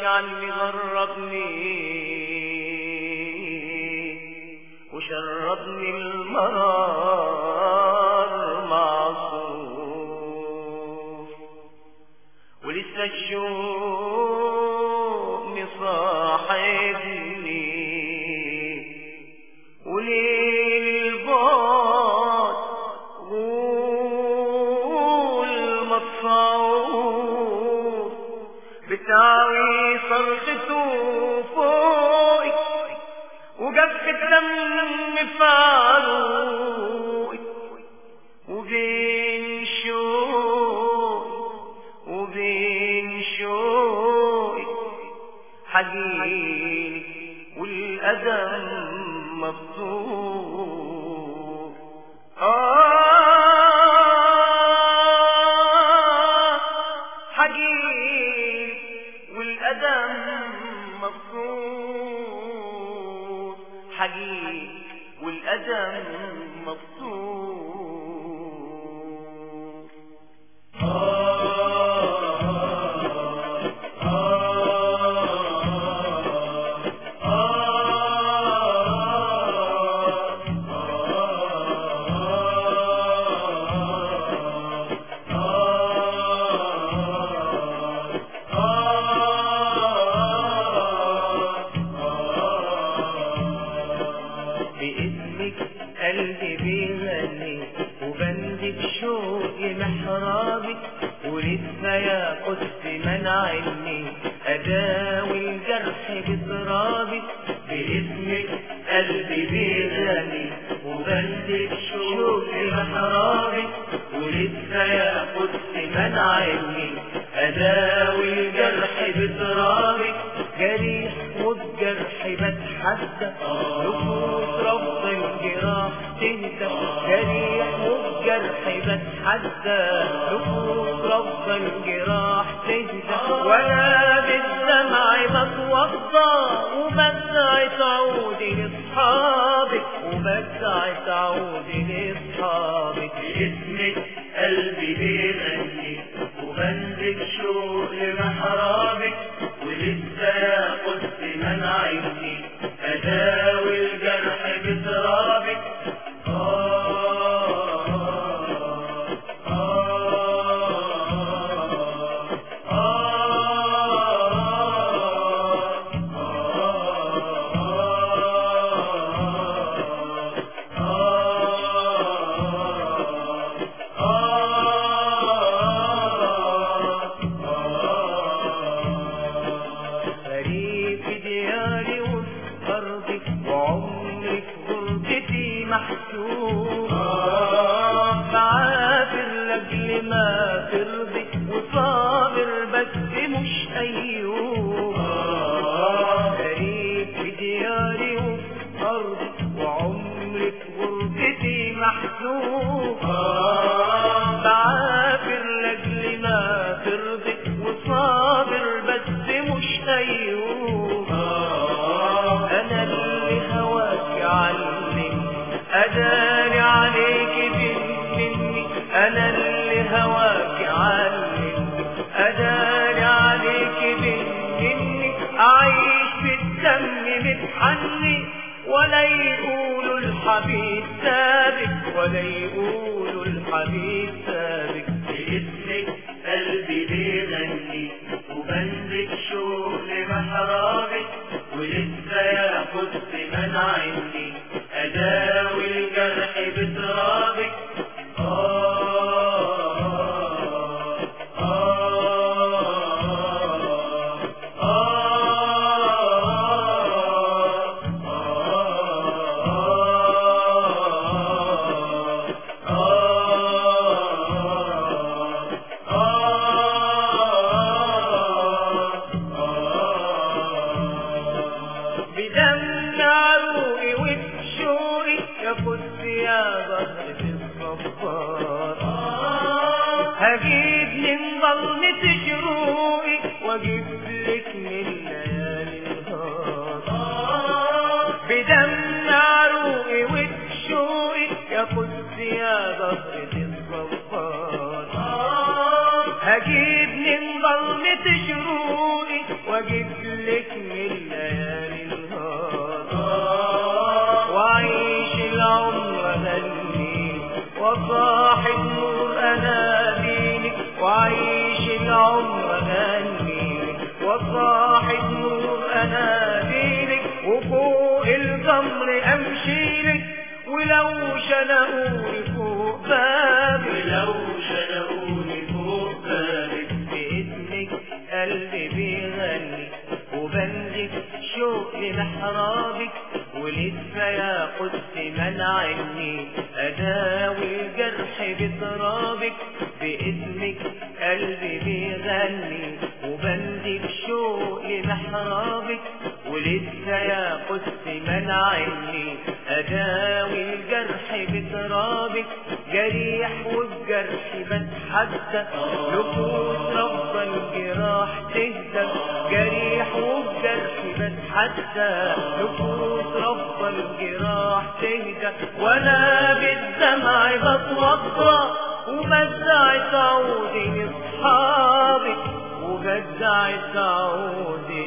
عني غربني وشربني المرار معصور ولسه الشوق مصاحبني وليل البعد غول مصعود بتاوي صرخته فوقي وقف الدم فاروقي وبين شوقي وبين شوقي حقيقي والأدم مفتوح آه حقيقي والأدم مفتوح حقيقي والأدم مفتوح باسمك قلبي بيغني وبندك شوقي محرابك ولسه يا قدس منعني أداوي الجرح بترابك باسمك قلبي بيغني وبندك شوقي محرابك ولسه يا قدس منعني أداوي الجرح بترابك جريح والجرح بتحدى نفوس رب الجراح تهدى جريح والجرح بتحدى نفوس رب الجراح تهدى وانا بالدمع بتوضى وبدعي تعودي لاصحابك وبدعي تعودي لاصحابك باسمك قلبي بيغني وبندك شوق لمحرابك ولسه يا قدس منعتني أداوي الجرح بترابك آه آه آه غريب في دياري وفي أرضي وعمري في غربتي محسوب بعافر لأجل ما ترضي وصابر بس مش أيوب غريب في دياري وفي أرضي وعمري في غربتي محسوب بعافر لأجل ما ترضي وصابر بس مش أيوب أنا اللي هواك علمني أداري عليك مني أنا اللي هواك علمني أداري عليك مني أعيش بالدم متحني ولا يقولوا الحبيب سابك ولا يقولوا الحبيب سابك باسمك قلبي بيغني وبندك شوق لمحرابك ولسه يا قدس منعني أداوي الجرح بترابك آه آه بدم عروقي وبشوقي يا قدس يا بهرة الصبار هجيب من ظلمة شروقي واجيب لك من ليالي النهار بدم عروقي وبشوقي يا قدس يا بهرة الصبار هجيب من ظلمة شروقي واجيب لك من ليالي النهار واعيش العمر اغني وصاحب نور اناديلك واعيش العمر اغني وصاحب نور اناديلك وفوق القمر امشي لك ولو شنقوني فوق بابك ولو شنقوني فوق بابك باسمك قلبي بيغني وبنزف شوق لمحرابك ولسه يا قدس منعني أداوي الجرح بترابك باسمك قلبي بيغني وبنزف شوق لمحرابك ولسه يا قدس منعني أداوي الجرح بترابك جريح والجرح بتحدى نفوس رب الجراح تهدى جريح والجرح بتحدى نفوس رب الجراح تهدى وانا بالدمع بتوضى وبدعي تعودي لاصحابك وبدعي تعودي